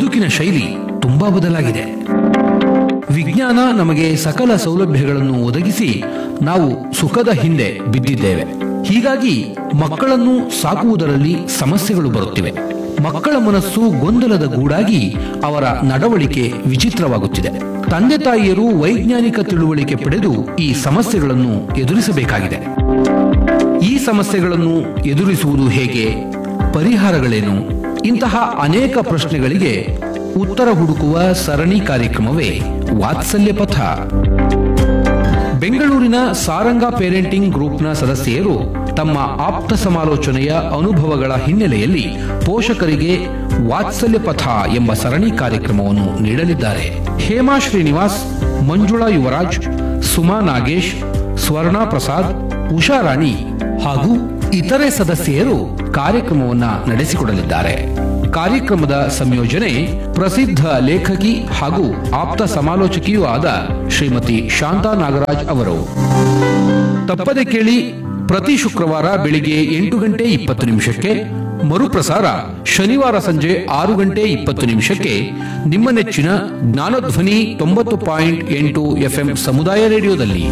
ಬದುಕಿನ ಶೈಲಿ ತುಂಬಾ ಬದಲಾಗಿದೆ ವಿಜ್ಞಾನ ನಮಗೆ ಸಕಲ ಸೌಲಭ್ಯಗಳನ್ನು ಒದಗಿಸಿ ನಾವು ಸುಖದ ಹಿಂದೆ ಬಿದ್ದಿದ್ದೇವೆ ಹೀಗಾಗಿ ಮಕ್ಕಳನ್ನು ಸಾಕುವುದರಲ್ಲಿ ಸಮಸ್ಯೆಗಳು ಬರುತ್ತಿವೆ ಮಕ್ಕಳ ಮನಸ್ಸು ಗೊಂದಲದ ಗೂಡಾಗಿ ಅವರ ನಡವಳಿಕೆ ವಿಚಿತ್ರವಾಗುತ್ತಿದೆ ತಂದೆ ತಾಯಿಯರು ವೈಜ್ಞಾನಿಕ ತಿಳುವಳಿಕೆ ಪಡೆದು ಈ ಸಮಸ್ಯೆಗಳನ್ನು ಎದುರಿಸಬೇಕಾಗಿದೆ ಈ ಸಮಸ್ಯೆಗಳನ್ನು ಎದುರಿಸುವುದು ಹೇಗೆ ಪರಿಹಾರಗಳೇನು ಇಂತಹ ಅನೇಕ ಪ್ರಶ್ನೆಗಳಿಗೆ ಉತ್ತರ ಹುಡುಕುವ ಸರಣಿ ಕಾರ್ಯಕ್ರಮವೇ ವಾತ್ಸಲ್ಯ ಪಥ ಬೆಂಗಳೂರಿನ ಸಾರಂಗ ಪೇರೆಂಟಿಂಗ್ ಗ್ರೂಪ್ನ ಸದಸ್ಯೆಯರು ತಮ್ಮ ಆಪ್ತ ಸಮಾಲೋಚನೆಯ ಅನುಭವಗಳ ಹಿನ್ನೆಲೆಯಲ್ಲಿ ಪೋಷಕರಿಗೆ ವಾತ್ಸಲ್ಯ ಪಥ ಎಂಬ ಸರಣಿ ಕಾರ್ಯಕ್ರಮವನ್ನು ನೀಡಲಿದ್ದಾರೆ ಹೇಮಾ ಶ್ರೀನಿವಾಸ್ ಮಂಜುಳಾ ಯುವರಾಜ್ ಸುಮಾ ನಾಗೇಶ್ ಸ್ವರ್ಣಾ ಪ್ರಸಾದ್ ಉಷಾರಾಣಿ ಹಾಗೂ ಇತರೆ ಸದಸ್ಯೆಯರು ಕಾರ್ಯಕ್ರಮವನ್ನ ನಡೆಸಿಕೊಡಲಿದ್ದಾರೆ ಕಾರ್ಯಕ್ರಮದ ಸಂಯೋಜನೆ ಪ್ರಸಿದ್ಧ ಲೇಖಕಿ ಹಾಗೂ ಆಪ್ತ ಸಮಾಲೋಚಕಿಯೂ ಆದ ಶ್ರೀಮತಿ ಶಾಂತಾ ನಾಗರಾಜ್ ಅವರು ತಪ್ಪದೆ ಕೇಳಿ ಪ್ರತಿ ಶುಕ್ರವಾರ ಬೆಳಿಗ್ಗೆ ಎಂಟು ಗಂಟೆ ಇಪ್ಪತ್ತು ನಿಮಿಷಕ್ಕೆ ಮರುಪ್ರಸಾರ ಶನಿವಾರ ಸಂಜೆ ಆರು ಗಂಟೆ ಇಪ್ಪತ್ತು ನಿಮಿಷಕ್ಕೆ ನಿಮ್ಮ ನೆಚ್ಚಿನ ಜ್ಞಾನಧ್ವನಿ ತೊಂಬತ್ತು ಪಾಯಿಂಟ್ ಎಂಟು ಎಫ್ಎಂ ಸಮುದಾಯ ರೇಡಿಯೋದಲ್ಲಿ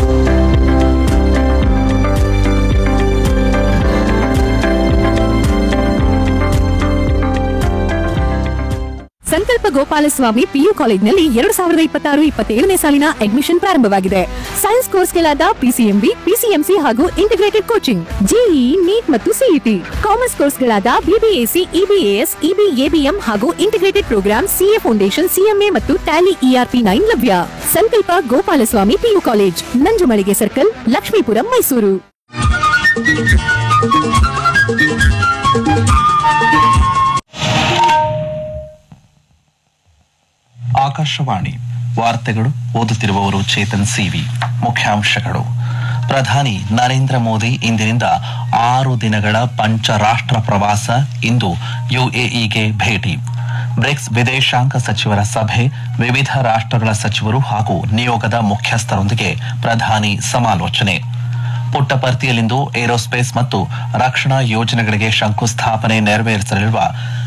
ಸಂಕಲ್ಪ ಗೋಪಾಲಸ್ವಾಮಿ ಪಿಯು ಕಾಲೇಜ್ನಲ್ಲಿ ಎರಡು ಸಾವಿರದ ಇಪ್ಪತ್ತಾರು ಇಪ್ಪತ್ತೇಳನೇ ಸಾಲಿನ ಅಡ್ಮಿಷನ್ ಪ್ರಾರಂಭವಾಗಿದೆ ಸೈನ್ಸ್ ಕೋರ್ಸ್ಗಳಾದ ಪಿಸಿಎಂಬಿ ಪಿಸಿಎಂಸಿ ಹಾಗೂ ಇಂಟಿಗ್ರೇಟೆಡ್ ಕೋಚಿಂಗ್ ಜೆಇಇ ನೀಟ್ ಮತ್ತು ಸಿಇಟಿ ಕಾಮರ್ಸ್ ಕೋರ್ಸ್ಗಳಾದ ಬಿಬಿಎಸಿ ಇಬಿಎಎಸ್ ಇಬಿಎಬಿಎಂ ಹಾಗೂ integrated program CA foundation CMA ಮತ್ತು ಟ್ಯಾಲಿ ಇಆರ್ಪಿ ನೈನ್ ಲಭ್ಯ Sankalpa Gopalaswamy PU college Nanjumalige circle Lakshmipuram Mysuru Akashvani ವಾರ್ತೆಗಳು ಓದುತ್ತಿರುವವರು ಚೇತನ್ ಸಿವಿ ಮುಖ್ಯಾಂಶಗಳು ಪ್ರಧಾನಿ ನರೇಂದ್ರ ಮೋದಿ ಇಂದಿನಿಂದ ಆರು ದಿನಗಳ ಪಂಚರಾಷ್ಟ್ರ ಪ್ರವಾಸ ಇಂದು ಯುಎಇಗೆ ಭೇಟಿ ಬ್ರಿಕ್ಸ್ ವಿದೇಶಾಂಗ ಸಚಿವರ ಸಭೆ ವಿವಿಧ ರಾಷ್ಟ್ರಗಳ ಸಚಿವರು ಹಾಗೂ ನಿಯೋಗದ ಮುಖ್ಯಸ್ಥರೊಂದಿಗೆ ಪ್ರಧಾನಿ ಸಮಾಲೋಚನೆ ಪುಟ್ಟಪರ್ತಿಯಲ್ಲಿಂದು ಏರೋಸ್ಪೇಸ್ ಮತ್ತು ರಕ್ಷಣಾ ಯೋಜನೆಗಳಿಗೆ ಶಂಕುಸ್ಥಾಪನೆ ನೆರವೇರಿಸಲಿರುವ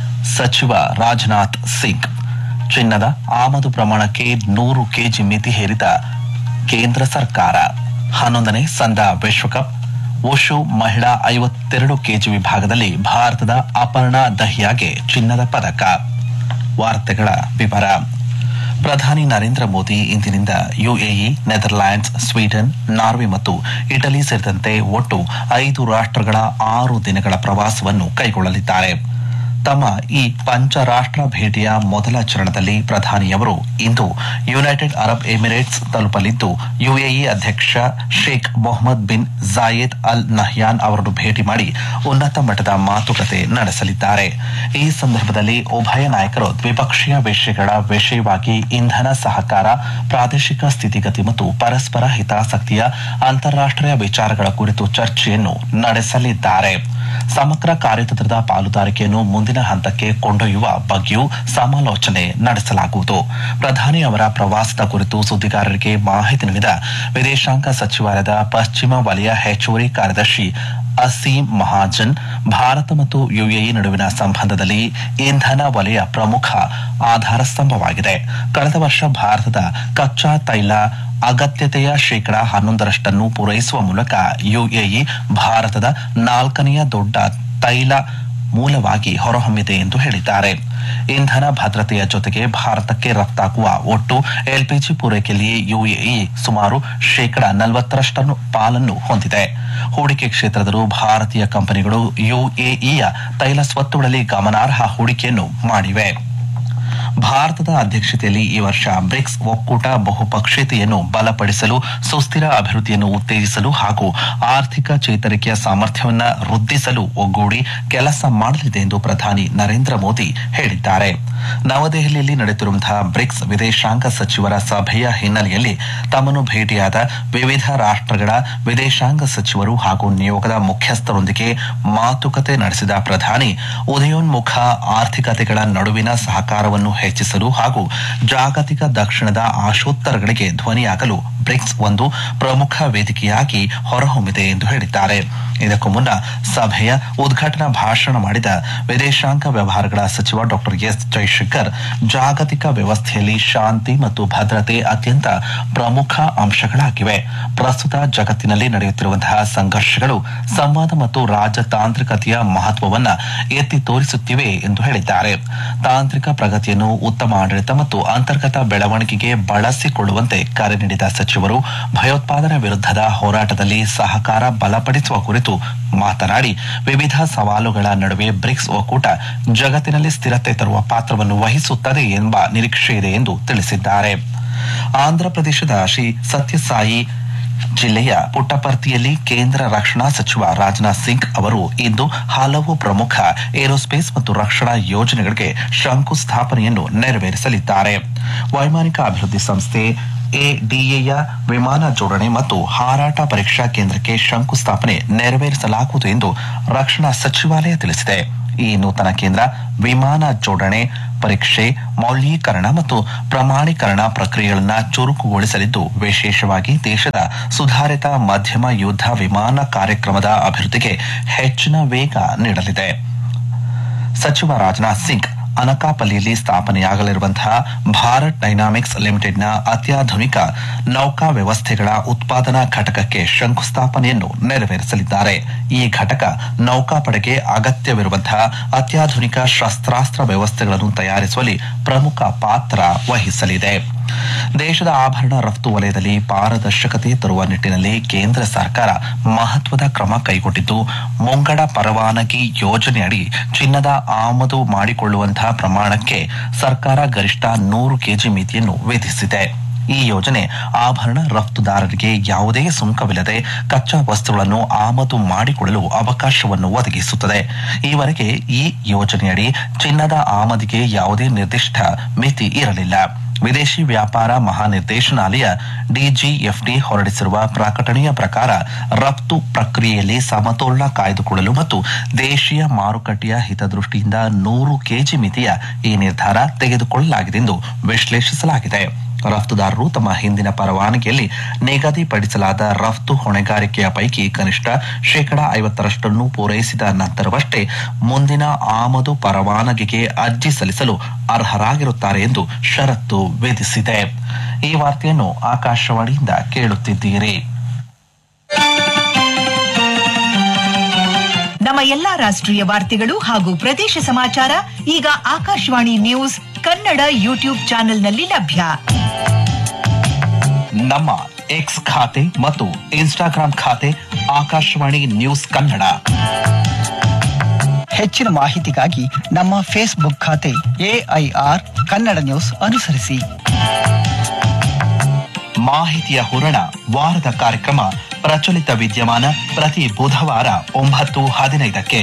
ಸಚಿವ ರಾಜನಾಥ್ ಸಿಂಗ್ ಚಿನ್ನದ ಆಮದು ಪ್ರಮಾಣಕ್ಕೆ ನೂರು ಕೆಜಿ ಮಿತಿ ಹೇರಿದ ಕೇಂದ್ರ ಸರ್ಕಾರ ಹನ್ನೊಂದನೇ ಸಂದ ವಿಶ್ವಕಪ್ ವುಶು ಮಹಿಳಾ ಐವತ್ತೆರಡು ಕೆಜಿ ವಿಭಾಗದಲ್ಲಿ ಭಾರತದ ಅಪರ್ಣಾ ದಹಿಯಾಗೆ ಚಿನ್ನದ ಪದಕ ವಾರ್ತೆಗಳ ವಿವರ ಪ್ರಧಾನಿ ನರೇಂದ್ರ ಮೋದಿ ಇಂದಿನಿಂದ ಯುಎಇ ನೆದರ್ಲ್ಯಾಂಡ್ಸ್ ಸ್ವೀಡನ್ ನಾರ್ವೆ ಮತ್ತು ಇಟಲಿ ಸೇರಿದಂತೆ ಒಟ್ಟು ಐದು ರಾಷ್ಟ್ರಗಳ ಆರು ದಿನಗಳ ಪ್ರವಾಸವನ್ನು ಕೈಗೊಳ್ಳಲಿದ್ದಾರೆ ತಮ್ಮ ಈ ಪಂಚರಾಷ್ಟ್ರ ಭೇಟಿಯ ಮೊದಲ ಚರಣದಲ್ಲಿ ಪ್ರಧಾನಿಯವರು ಇಂದು ಯುನೈಟೆಡ್ ಅರಬ್ ಎಮಿರೇಟ್ಸ್ ತಲುಪಲಿದ್ದು ಯುಎಇ ಅಧ್ಯಕ್ಷ Sheikh Mohammed bin Zayed Al Nahyan ಅವರನ್ನು ಭೇಟಿ ಮಾಡಿ ಉನ್ನತ ಮಟ್ಟದ ಮಾತುಕತೆ ನಡೆಸಲಿದ್ದಾರೆ ಈ ಸಂದರ್ಭದಲ್ಲಿ ಉಭಯ ನಾಯಕರು ದ್ವಿಪಕ್ಷೀಯ ವಿಷಯಗಳ ವಿಷಯವಾಗಿ ಇಂಧನ ಸಹಕಾರ ಪ್ರಾದೇಶಿಕ ಸ್ಥಿತಿಗತಿ ಮತ್ತು ಪರಸ್ಪರ ಹಿತಾಸಕ್ತಿಯ ಅಂತಾರಾಷ್ಟೀಯ ವಿಚಾರಗಳ ಕುರಿತು ಚರ್ಚೆಯನ್ನು ನಡೆಸಲಿದ್ದಾರೆ ಸಮಗ್ರ ಕಾರ್ಯತಂತ್ರದ ಪಾಲುದಾರಿಕೆಯನ್ನು ಮುಂದಿನ ಹಂತಕ್ಕೆ ಕೊಂಡೊಯ್ಯುವ ಬಗ್ಗೆಯೂ ಸಮಾಲೋಚನೆ ನಡೆಸಲಾಗುವುದು ಪ್ರಧಾನಿ ಅವರ ಪ್ರವಾಸದ ಕುರಿತು ಸುದ್ದಿಗಾರರಿಗೆ ಮಾಹಿತಿ ನೀಡಿದ ವಿದೇಶಾಂಗ ಸಚಿವಾಲಯದ ಪಶ್ಚಿಮ ವಲಯ ಹೆಚ್ಚುವರಿ ಕಾರ್ಯದರ್ಶಿ ಅಸೀಂ ಮಹಾಜನ್ ಭಾರತ ಮತ್ತು ಯುಎಇ ನಡುವಿನ ಸಂಬಂಧದಲ್ಲಿ ಇಂಧನ ವಲಯ ಪ್ರಮುಖ ಆಧಾರ ಸ್ತಂಭವಾಗಿದೆ ಕಳೆದ ವರ್ಷ ಭಾರತದ ಕಚ್ಚಾ ತೈಲ ಅಗತ್ಯತೆಯ ಶೇಕಡಾ ಹನ್ನೊಂದರಷ್ಟನ್ನು ಪೂರೈಸುವ ಮೂಲಕ ಯುಎಇ ಭಾರತದ ನಾಲ್ಕನೆಯ ದೊಡ್ಡ ತೈಲ ಮೂಲವಾಗಿ ಹೊರಹೊಮ್ಮಿದೆ ಎಂದು ಹೇಳಿದ್ದಾರೆ ಇಂಧನ ಭದ್ರತೆಯ ಜೊತೆಗೆ ಭಾರತಕ್ಕೆ ರಫ್ತಾಗುವ ಒಟ್ಟು ಎಲ್ಪಿಜಿ ಪೂರೈಕೆಯಲ್ಲಿ ಯುಎಇ ಸುಮಾರು ಶೇಕಡಾ ನಲವತ್ತರಷ್ಟನ್ನು ಪಾಲನ್ನು ಹೊಂದಿದೆ ಹೂಡಿಕೆ ಕ್ಷೇತ್ರದಲ್ಲೂ ಭಾರತೀಯ ಕಂಪನಿಗಳು ಯುಎಇಯ ತೈಲ ಸ್ವತ್ತುಗಳಲ್ಲಿ ಗಮನಾರ್ಹ ಹೂಡಿಕೆಯನ್ನು ಮಾಡಿವೆ ಭಾರತದ ಅಧ್ಯಕ್ಷತೆಯಲ್ಲಿ ಈ ವರ್ಷ ಬ್ರಿಕ್ಸ್ ಒಕ್ಕೂಟ ಬಹುಪಕ್ಷೀಯತೆಯನ್ನು ಬಲಪಡಿಸಲು ಸುಸ್ಥಿರ ಅಭಿವೃದ್ಧಿಯನ್ನು ಉತ್ತೇಜಿಸಲು ಹಾಗೂ ಆರ್ಥಿಕ ಚೇತರಿಕೆಯ ಸಾಮರ್ಥ್ಯವನ್ನು ವೃದ್ಧಿಸಲು ಒಗ್ಗೂಡಿ ಕೆಲಸ ಮಾಡಲಿದೆ ಎಂದು ಪ್ರಧಾನಿ ನರೇಂದ್ರ ಮೋದಿ ಹೇಳಿದ್ದಾರೆ ನವದೆಹಲಿಯಲ್ಲಿ ನಡೆಯುತ್ತಿರುವಂತಹ ಬ್ರಿಕ್ಸ್ ವಿದೇಶಾಂಗ ಸಚಿವರ ಸಭೆಯ ಹಿನ್ನೆಲೆಯಲ್ಲಿ ತಮ್ಮನ್ನು ಭೇಟಿಯಾದ ವಿವಿಧ ರಾಷ್ಟ್ರಗಳ ವಿದೇಶಾಂಗ ಸಚಿವರು ಹಾಗೂ ನಿಯೋಗದ ಮುಖ್ಯಸ್ಥರೊಂದಿಗೆ ಮಾತುಕತೆ ನಡೆಸಿದ ಪ್ರಧಾನಿ ಉದಯೋನ್ಮುಖ ಆರ್ಥಿಕತೆಗಳ ನಡುವಿನ ಸಹಕಾರವನ್ನು ಹೆಚ್ಚಿಸಲು ಹಾಗೂ ಜಾಗತಿಕ ದಕ್ಷಿಣದ ಆಶೋತ್ತರಗಳಿಗೆ ಧ್ವನಿಯಾಗಲು ಬ್ರಿಕ್ಸ್ ಒಂದು ಪ್ರಮುಖ ವೇದಿಕೆಯಾಗಿ ಹೊರಹೊಮ್ಮಿದೆ ಎಂದು ಹೇಳಿದ್ದಾರೆ ಇದಕ್ಕೂ ಮುನ್ನ ಸಭೆಯ ಉದ್ಘಾಟನಾ ಭಾಷಣ ಮಾಡಿದ ವಿದೇಶಾಂಗ ವ್ಯವಹಾರಗಳ ಸಚಿವ ಡಾಕ್ಟರ್ ಎಸ್ ಜೈಶಂಕರ್ ಜಾಗತಿಕ ವ್ಯವಸ್ಥೆಯಲ್ಲಿ ಶಾಂತಿ ಮತ್ತು ಭದ್ರತೆ ಅತ್ಯಂತ ಪ್ರಮುಖ ಅಂಶಗಳಾಗಿವೆ ಪ್ರಸ್ತುತ ಜಗತ್ತಿನಲ್ಲಿ ನಡೆಯುತ್ತಿರುವಂತಹ ಸಂಘರ್ಷಗಳು ಸಂವಾದ ಮತ್ತು ರಾಜತಾಂತ್ರಿಕತೆಯ ಮಹತ್ವವನ್ನ ಎತ್ತಿ ತೋರಿಸುತ್ತಿವೆ ಎಂದು ಹೇಳಿದ್ದಾರೆ ತಾಂತ್ರಿಕ ಪ್ರಗತಿಯನ್ನು ಉತ್ತಮ ಆಡಳಿತ ಮತ್ತು ಅಂತರ್ಗತ ಬೆಳವಣಿಗೆಗೆ ಬಳಸಿಕೊಳ್ಳುವಂತೆ ಕರೆ ನೀಡಿದ ಸಚಿವರು ಭಯೋತ್ಪಾದನೆ ವಿರುದ್ಧದ ಹೋರಾಟದಲ್ಲಿ ಸಹಕಾರ ಬಲಪಡಿಸುವ ಕುರಿತು ಮಾತನಾಡಿ ವಿವಿಧ ಸವಾಲುಗಳ ನಡುವೆ ಬ್ರಿಕ್ಸ್ ಒಕ್ಕೂಟ ಜಗತ್ತಿನಲ್ಲಿ ಸ್ಥಿರತೆ ತರುವ ಪಾತ್ರವನ್ನು ವಹಿಸುತ್ತದೆ ಎಂಬ ನಿರೀಕ್ಷೆ ಇದೆ ಎಂದು ತಿಳಿಸಿದ್ದಾರೆ ಆಂಧ್ರಪ್ರದೇಶದ ಶ್ರೀ ಸತ್ಯಸಾಯಿ ಜಿಲ್ಲೆಯ ಪುಟ್ಟಪರ್ತಿಯಲ್ಲಿ ಕೇಂದ್ರ ರಕ್ಷಣಾ ಸಚಿವ ರಾಜನಾಥ್ ಸಿಂಗ್ ಅವರು ಇಂದು ಹಲವು ಪ್ರಮುಖ ಏರೋಸ್ಪೇಸ್ ಮತ್ತು ರಕ್ಷಣಾ ಯೋಜನೆಗಳಿಗೆ ಶಂಕುಸ್ಥಾಪನೆಯನ್ನು ನೆರವೇರಿಸಲಿದ್ದಾರೆ ವೈಮಾನಿಕ ಅಭಿವೃದ್ಧಿ ಸಂಸ್ಥೆ ಎಡಿಎಯ ವಿಮಾನ ಜೋಡಣೆ ಮತ್ತು ಹಾರಾಟ ಪರೀಕ್ಷಾ ಕೇಂದ್ರಕ್ಕೆ ಶಂಕುಸ್ಥಾಪನೆ ನೆರವೇರಿಸಲಾಗುವುದು ಎಂದು ರಕ್ಷಣಾ ಸಚಿವಾಲಯ ತಿಳಿಸಿದೆ ಈ ನೂತನ ಕೇಂದ್ರ ವಿಮಾನ ಜೋಡಣೆ ಪರೀಕ್ಷೆ ಮೌಲ್ಯೀಕರಣ ಮತ್ತು ಪ್ರಮಾಣೀಕರಣ ಪ್ರಕ್ರಿಯೆಗಳನ್ನು ಚುರುಕುಗೊಳಿಸಲಿದ್ದು ವಿಶೇಷವಾಗಿ ದೇಶದ ಸುಧಾರಿತ ಮಧ್ಯಮ ಯುದ್ಧ ವಿಮಾನ ಕಾರ್ಯಕ್ರಮದ ಅಭಿವೃದ್ಧಿಗೆ ಹೆಚ್ಚಿನ ವೇಗ ನೀಡಲಿದೆ ಸಚಿವ ರಾಜನಾಥ್ ಸಿಂಗ್ ಅನಕಾಪಲ್ಲಿಯಲ್ಲಿ ಸ್ಥಾಪನೆಯಾಗಲಿರುವಂತಹ ಭಾರತ್ ಡೈನಾಮಿಕ್ಸ್ ಲಿಮಿಟೆಡ್ನ ಅತ್ಯಾಧುನಿಕ ನೌಕಾ ವ್ಯವಸ್ಥೆಗಳ ಉತ್ಪಾದನಾ ಘಟಕಕ್ಕೆ ಶಂಕುಸ್ಥಾಪನೆಯನ್ನು ನೆರವೇರಿಸಲಿದ್ದಾರೆ ಈ ಘಟಕ ನೌಕಾಪಡೆಗೆ ಅಗತ್ಯವಿರುವಂತಹ ಅತ್ಯಾಧುನಿಕ ಶಸ್ತ್ರಾಸ್ತ್ರ ವ್ಯವಸ್ಥೆಗಳನ್ನು ತಯಾರಿಸುವಲ್ಲಿ ಪ್ರಮುಖ ಪಾತ್ರ ವಹಿಸಲಿದೆ ದೇಶದ ಆಭರಣ ರಫ್ತು ವಲಯದಲ್ಲಿ ಪಾರದರ್ಶಕತೆ ತರುವ ನಿಟ್ಟಿನಲ್ಲಿ ಕೇಂದ್ರ ಸರ್ಕಾರ ಮಹತ್ವದ ಕ್ರಮ ಕೈಗೊಂಡಿದ್ದು ಮುಂಗಡ ಪರವಾನಗಿ ಯೋಜನೆಯಡಿ ಚಿನ್ನದ ಆಮದು ಮಾಡಿಕೊಳ್ಳುವಂತಹ ಪ್ರಮಾಣಕ್ಕೆ ಸರ್ಕಾರ ಗರಿಷ್ಠ ನೂರು ಕೆಜಿ ಮಿತಿಯನ್ನು ವಿಧಿಸಿದೆ ಈ ಯೋಜನೆ ಆಭರಣ ರಫ್ತುದಾರರಿಗೆ ಯಾವುದೇ ಸುಂಕವಿಲ್ಲದೆ ಕಚ್ಚಾ ವಸ್ತುಗಳನ್ನು ಆಮದು ಮಾಡಿಕೊಳ್ಳಲು ಅವಕಾಶವನ್ನು ಒದಗಿಸುತ್ತದೆ ಈವರೆಗೆ ಈ ಯೋಜನೆಯಡಿ ಚಿನ್ನದ ಆಮದಿಗೆ ಯಾವುದೇ ನಿರ್ದಿಷ್ಟ ಮಿತಿ ಇರಲಿಲ್ಲ ವಿದೇಶಿ ವ್ಯಾಪಾರ ಮಹಾನಿರ್ದೇಶನಾಲಯ ಡಿಜಿಎಫ್ಡಿ ಹೊರಡಿಸಿರುವ ಪ್ರಕಟಣೆಯ ಪ್ರಕಾರ ರಫ್ತು ಪ್ರಕ್ರಿಯೆಯಲ್ಲಿ ಸಮತೋಲನ ಕಾಯ್ದುಕೊಳ್ಳಲು ಮತ್ತು ದೇಶೀಯ ಮಾರುಕಟ್ಟೆಯ ಹಿತದೃಷ್ಟಿಯಿಂದ ನೂರು ಕೆಜಿ ಮಿತಿಯ ಈ ನಿರ್ಧಾರ ತೆಗೆದುಕೊಳ್ಳಲಾಗಿದೆ ಎಂದು ವಿಶ್ಲೇಷಿಸಲಾಗಿದೆ ರಫ್ತುದಾರರು ತಮ್ಮ ಹಿಂದಿನ ಪರವಾನಗಿಯಲ್ಲಿ ನಿಗದಿಪಡಿಸಲಾದ ರಫ್ತು ಹೊಣೆಗಾರಿಕೆಯ ಪೈಕಿ ಕನಿಷ್ಠ ಶೇಕಡಾ ಐವತ್ತರಷ್ಟನ್ನು ಪೂರೈಸಿದ ನಂತರವಷ್ಟೇ ಮುಂದಿನ ಆಮದು ಪರವಾನಗಿಗೆ ಅರ್ಜಿ ಸಲ್ಲಿಸಲು ಅರ್ಹರಾಗಿರುತ್ತಾರೆ ಎಂದು ಷರತ್ತು ವಿಧಿಸಿದೆ ಈ ವಾರ್ತೆಯನ್ನು ಆಕಾಶವಾಣಿಯಿಂದ ಕೇಳುತ್ತಿದ್ದೀರಿ ನಮ್ಮ ಎಲ್ಲಾ ರಾಷ್ಟ್ರೀಯ ವಾರ್ತೆಗಳು ಹಾಗೂ ಪ್ರದೇಶ ಸಮಾಚಾರ ಈಗ ಆಕಾಶವಾಣಿ ನ್ಯೂಸ್ ಕನ್ನಡ ಯೂಟ್ಯೂಬ್ ಚಾನೆಲ್ನಲ್ಲಿ ಲಭ್ಯ ನಮ್ಮ ಎಕ್ಸ್ ಖಾತೆ ಮತ್ತು ಇನ್ಸ್ಟಾಗ್ರಾಂ ಖಾತೆ ಆಕಾಶವಾಣಿ ನ್ಯೂಸ್ ಕನ್ನಡ ಹೆಚ್ಚಿನ ಮಾಹಿತಿಗಾಗಿ ನಮ್ಮ ಫೇಸ್ಬುಕ್ ಖಾತೆ ಎಐಆರ್ ಕನ್ನಡ ನ್ಯೂಸ್ ಅನುಸರಿಸಿ ಮಾಹಿತಿಯ ಹೂರಣ ವಾರದ ಕಾರ್ಯಕ್ರಮ ಪ್ರಚಲಿತ ವಿದ್ಯಮಾನ ಪ್ರತಿ ಬುಧವಾರ ಒಂಬತ್ತು ಹದಿನೈದಕ್ಕೆ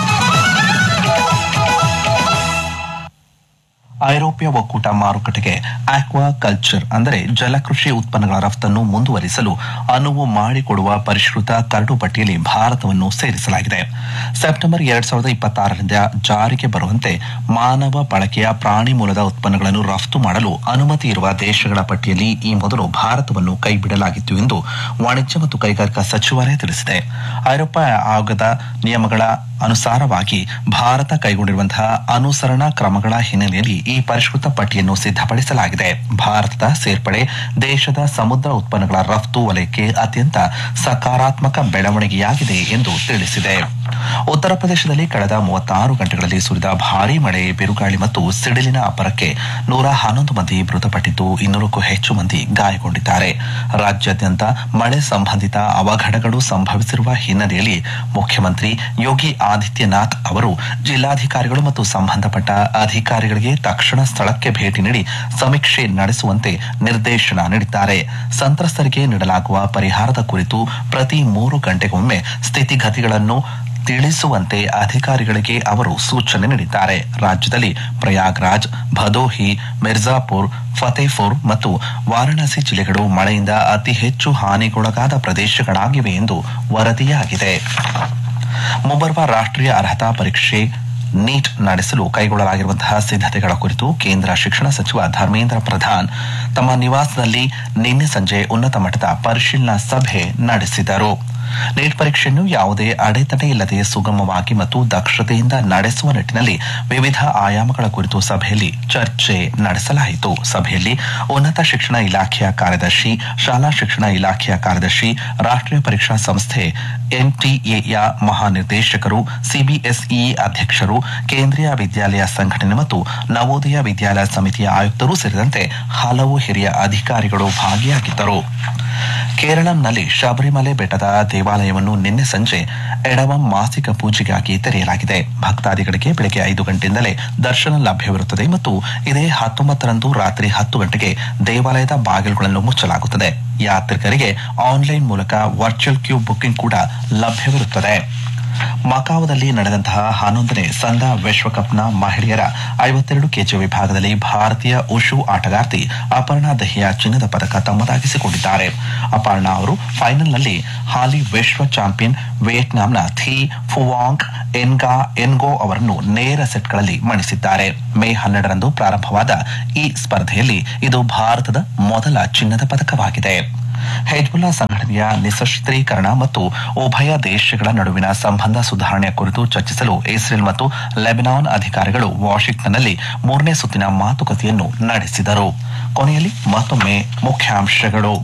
ಐರೋಪ್ಯ ಒಕ್ಕೂಟ ಮಾರುಕಟ್ಟೆಗೆ ಆಕ್ವಾ ಕಲ್ಚರ್ ಅಂದರೆ ಜಲಕೃಷಿ ಉತ್ಪನ್ನಗಳ ರಫ್ತನ್ನು ಮುಂದುವರಿಸಲು ಅನುವು ಮಾಡಿಕೊಡುವ ಪರಿಷ್ಕೃತ ಕರಡು ಪಟ್ಟಿಯಲ್ಲಿ ಭಾರತವನ್ನು ಸೇರಿಸಲಾಗಿದೆ ಸೆಪ್ಟೆಂಬರ್ ಎರಡ್ ಸಾವಿರದ ಇಪ್ಪತ್ತಾರರಿಂದ ಜಾರಿಗೆ ಬರುವಂತೆ ಮಾನವ ಬಳಕೆಯ ಪ್ರಾಣಿ ಮೂಲದ ಉತ್ಪನ್ನಗಳನ್ನು ರಫ್ತು ಮಾಡಲು ಅನುಮತಿ ಇರುವ ದೇಶಗಳ ಪಟ್ಟಿಯಲ್ಲಿ ಈ ಮೊದಲು ಭಾರತವನ್ನು ಕೈಬಿಡಲಾಗಿತ್ತು ಎಂದು ವಾಣಿಜ್ಯ ಮತ್ತು ಕೈಗಾರಿಕಾ ಸಚಿವಾಲಯ ತಿಳಿಸಿದೆ ಐರೋಪ್ಯ ಆಯೋಗದ ನಿಯಮಗಳ ಅನುಸಾರವಾಗಿ ಭಾರತ ಕೈಗೊಂಡಿರುವಂತಹ ಅನುಸರಣಾ ಕ್ರಮಗಳ ಹಿನ್ನೆಲೆಯಲ್ಲಿ ಈ ಪರಿಷ್ಕೃತ ಪಟ್ಟಿಯನ್ನು ಸಿದ್ಧಪಡಿಸಲಾಗಿದೆ ಭಾರತದ ಸೇರ್ಪಡೆ ದೇಶದ ಸಮುದ್ರ ಉತ್ಪನ್ನಗಳ ರಫ್ತು ವಲಯಕ್ಕೆ ಅತ್ಯಂತ ಸಕಾರಾತ್ಮಕ ಬೆಳವಣಿಗೆಯಾಗಿದೆ ಎಂದು ತಿಳಿಸಿದೆ ಉತ್ತರ ಪ್ರದೇಶದಲ್ಲಿ ಕಳೆದ ಮೂವತ್ತಾರು ಗಂಟೆಗಳಲ್ಲಿ ಸುರಿದ ಭಾರೀ ಮಳೆ ಬಿರುಗಾಳಿ ಮತ್ತು ಸಿಡಿಲಿನ ಅಬ್ಬರಕ್ಕೆ ನೂರ ಹನ್ನೊಂದು ಮಂದಿ ಮೃತಪಟ್ಟಿದ್ದು ಇನ್ನೂರಕ್ಕೂ ಹೆಚ್ಚು ಮಂದಿ ಗಾಯಗೊಂಡಿದ್ದಾರೆ ರಾಜ್ಯಾದ್ಯಂತ ಮಳೆ ಸಂಬಂಧಿತ ಅವಘಡಗಳು ಸಂಭವಿಸಿರುವ ಹಿನ್ನೆಲೆಯಲ್ಲಿ ಮುಖ್ಯಮಂತ್ರಿ ಯೋಗಿ ಆದಿತ್ಯನಾಥ್ ಅವರು ಜಿಲ್ಲಾಧಿಕಾರಿಗಳು ಮತ್ತು ಸಂಬಂಧಪಟ್ಟ ಅಧಿಕಾರಿಗಳಿಗೆ ತಕ್ಷಣ ಸ್ಥಳಕ್ಕೆ ಭೇಟಿ ನೀಡಿ ಸಮೀಕ್ಷೆ ನಡೆಸುವಂತೆ ನಿರ್ದೇಶನ ನೀಡಿದ್ದಾರೆ ಸಂತ್ರಸ್ತರಿಗೆ ನೀಡಲಾಗುವ ಪರಿಹಾರದ ಕುರಿತು ಪ್ರತಿ ಮೂರು ಗಂಟೆಗೊಮ್ಮೆ ಸ್ಥಿತಿಗತಿಗಳನ್ನು ತಿಳಿಸುವಂತೆ ಅಧಿಕಾರಿಗಳಿಗೆ ಅವರು ಸೂಚನೆ ನೀಡಿದ್ದಾರೆ ರಾಜ್ಯದಲ್ಲಿ ಪ್ರಯಾಗ್ರಾಜ್ ಭದೋಹಿ ಮಿರ್ಜಾಪುರ್ ಫತೇಪುರ್ ಮತ್ತು ವಾರಾಣಸಿ ಜಿಲ್ಲೆಗಳು ಮಳೆಯಿಂದ ಅತಿ ಹೆಚ್ಚು ಹಾನಿಗೊಳಗಾದ ಪ್ರದೇಶಗಳಾಗಿವೆ ಎಂದು ವರದಿಯಾಗಿದೆ ಮುಂಬರುವ ರಾಷ್ಟ್ರೀಯ ಅರ್ಹತಾ ಪರೀಕ್ಷೆ ನೀಟ್ ನಡೆಸಲು ಕೈಗೊಳ್ಳಲಾಗಿರುವಂತಹ ಸಿದ್ಧತೆಗಳ ಕುರಿತು ಕೇಂದ್ರ ಶಿಕ್ಷಣ ಸಚಿವ ಧರ್ಮೇಂದ್ರ ಪ್ರಧಾನ್ ತಮ್ಮ ನಿವಾಸದಲ್ಲಿ ನಿನ್ನೆ ಸಂಜೆ ಉನ್ನತ ಮಟ್ಟದ ಪರಿಶೀಲನಾ ಸಭೆ ನಡೆಸಿದರು ನೀಟ್ ಪರೀಕ್ಷೆಯನ್ನು ಯಾವುದೇ ಅಡೆತಡೆ ಇಲ್ಲದೆ ಸುಗಮವಾಗಿ ಮತ್ತು ದಕ್ಷತೆಯಿಂದ ನಡೆಸುವ ನಿಟ್ಟಿನಲ್ಲಿ ವಿವಿಧ ಆಯಾಮಗಳ ಕುರಿತು ಸಭೆಯಲ್ಲಿ ಚರ್ಚೆ ನಡೆಸಲಾಯಿತು ಸಭೆಯಲ್ಲಿ ಉನ್ನತ ಶಿಕ್ಷಣ ಇಲಾಖೆಯ ಕಾರ್ಯದರ್ಶಿ ಶಾಲಾ ಶಿಕ್ಷಣ ಇಲಾಖೆಯ ಕಾರ್ಯದರ್ಶಿ ರಾಷ್ಟ್ರೀಯ ಪರೀಕ್ಷಾ ಸಂಸ್ಥೆ ಎನ್ಟಿಎಯ ಮಹಾನಿರ್ದೇಶಕರು ಸಿಬಿಎಸ್ಇ ಅಧ್ಯಕ್ಷರು ಕೇಂದ್ರೀಯ ವಿದ್ಯಾಲಯ ಸಂಘಟನೆ ಮತ್ತು ನವೋದಯ ವಿದ್ಯಾಲಯ ಸಮಿತಿಯ ಆಯುಕ್ತರು ಸೇರಿದಂತೆ ಹಲವು ಹಿರಿಯ ಅಧಿಕಾರಿಗಳು ಭಾಗಿಯಾಗಿದ್ದರು ಕೇರಳಂನಲ್ಲಿ ಶಬರಿಮಲೆ ಬೆಟ್ಟದ ದೇವಾಲಯವನ್ನು ನಿನ್ನೆ ಸಂಜೆ ಎಡವಂ ಮಾಸಿಕ ಪೂಜೆಗಾಗಿ ತೆರೆಯಲಾಗಿದೆ ಭಕ್ತಾದಿಗಳಿಗೆ ಬೆಳಗ್ಗೆ ಐದು ಗಂಟೆಯಿಂದಲೇ ದರ್ಶನ ಲಭ್ಯವಿರುತ್ತದೆ ಮತ್ತು ಇದೇ ಹತ್ತೊಂಬತ್ತರಂದು ರಾತ್ರಿ ಹತ್ತು ಗಂಟೆಗೆ ದೇವಾಲಯದ ಬಾಗಿಲುಗಳನ್ನು ಮುಚ್ಚಲಾಗುತ್ತದೆ ಯಾತ್ರಿಕರಿಗೆ ಆನ್ಲೈನ್ ಮೂಲಕ ವರ್ಚುವಲ್ ಕ್ಯೂ ಬುಕಿಂಗ್ ಕೂಡ ಲಭ್ಯವಿರುತ್ತದೆ ಮಕಾವದಲ್ಲಿ ನಡೆದಂತಹ ಹನ್ನೊಂದನೇ ಸಂದ ವಿಶ್ವಕಪ್ನ ಮಹಿಳೆಯರ ಐವತ್ತೆರಡು ಕೆಜಿ ವಿಭಾಗದಲ್ಲಿ ಭಾರತೀಯ ಉಷು ಆಟಗಾರ್ತಿ ಅಪರ್ಣಾ ದಹಿಯಾ ಚಿನ್ನದ ಪದಕ ತಮ್ಮದಾಗಿಸಿಕೊಂಡಿದ್ದಾರೆ ಅಪರ್ಣಾ ಅವರು ಫೈನಲ್ನಲ್ಲಿ ಹಾಲಿ ವಿಶ್ವ ಚಾಂಪಿಯನ್ ವಿಯೆಟ್ನಾಂನ ಥಿ ಫುವಾಂಗ್ ಎನ್ಗಾ ಎನ್ಗೋ ಅವರನ್ನು ನೇರ ಸೆಟ್ಗಳಲ್ಲಿ ಮಣಿಸಿದ್ದಾರೆ ಮೇ ಹನ್ನೆರಡರಂದು ಪ್ರಾರಂಭವಾದ ಈ ಸ್ಪರ್ಧೆಯಲ್ಲಿ ಇದು ಭಾರತದ ಮೊದಲ ಚಿನ್ನದ ಪದಕವಾಗಿದೆ ಹೆಜ್ಬುಲ್ಲಾ ಸಂಘಟನೆಯ ನಿಸಶಸ್ತ್ರೀಕರಣ ಮತ್ತು ಉಭಯ ದೇಶಗಳ ನಡುವಿನ ಸಂಬಂಧ ಸುಧಾರಣೆಯ ಕುರಿತು ಚರ್ಚಿಸಲು ಇಸ್ರೇಲ್ ಮತ್ತು ಲೆಬನಾನ್ ಅಧಿಕಾರಿಗಳು ವಾಷಿಂಗ್ಟನ್ನಲ್ಲಿ ಮೂರನೇ ಸುತ್ತಿನ ಮಾತುಕತೆಯನ್ನು ನಡೆಸಿದರು ಕೊನೆಯಲ್ಲಿ ಮತ್ತೊಮ್ಮೆ ಮುಖ್ಯಾಂಶಗಳು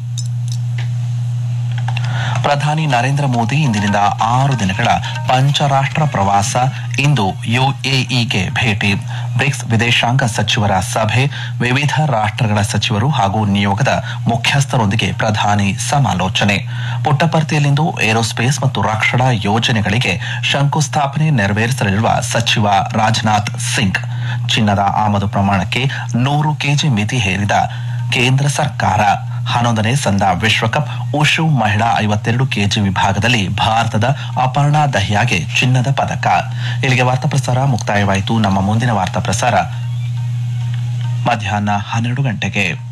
ಪ್ರಧಾನಿ ನರೇಂದ್ರ ಮೋದಿ ಇಂದಿನಿಂದ ಆರು ದಿನಗಳ ಪಂಚರಾಷ್ಟ್ರ ಪ್ರವಾಸ ಇಂದು ಯುಎಇಗೆ ಭೇಟಿ ಬ್ರಿಕ್ಸ್ ವಿದೇಶಾಂಗ ಸಚಿವರ ಸಭೆ ವಿವಿಧ ರಾಷ್ಟ್ರಗಳ ಸಚಿವರು ಹಾಗೂ ನಿಯೋಗದ ಮುಖ್ಯಸ್ಥರೊಂದಿಗೆ ಪ್ರಧಾನಿ ಸಮಾಲೋಚನೆ ಪುಟ್ಟಪರ್ತಿಯಲ್ಲಿಂದು ಏರೋಸ್ಪೇಸ್ ಮತ್ತು ರಕ್ಷಣಾ ಯೋಜನೆಗಳಿಗೆ ಶಂಕುಸ್ಥಾಪನೆ ನೆರವೇರಿಸಲಿರುವ ಸಚಿವ ರಾಜನಾಥ್ ಸಿಂಗ್ ಚಿನ್ನದ ಆಮದು ಪ್ರಮಾಣಕ್ಕೆ ನೂರು ಕೆಜಿ ಮಿತಿ ಹೇರಿದ ಕೇಂದ್ರ ಸರ್ಕಾರ ಹನ್ನೊಂದನೇ ಸಂದ ವಿಶ್ವಕಪ್ ಉಷು ಮಹಿಳಾ ಐವತ್ತೆರಡು ಕೆಜಿ ವಿಭಾಗದಲ್ಲಿ ಭಾರತದ ಅಪರ್ಣಾ ದಹಿಯಾಗೆ ಚಿನ್ನದ ಪದಕ ಇಲ್ಲಿಗೆ ವಾರ್ತಾ ಪ್ರಸಾರ ಮುಕ್ತಾಯವಾಯಿತು ನಮ್ಮ ಮುಂದಿನ ವಾರ್ತಾ ಪ್ರಸಾರ ಮಧ್ಯಾಹ್ನ ಹನ್ನೆರಡು ಗಂಟೆಗೆ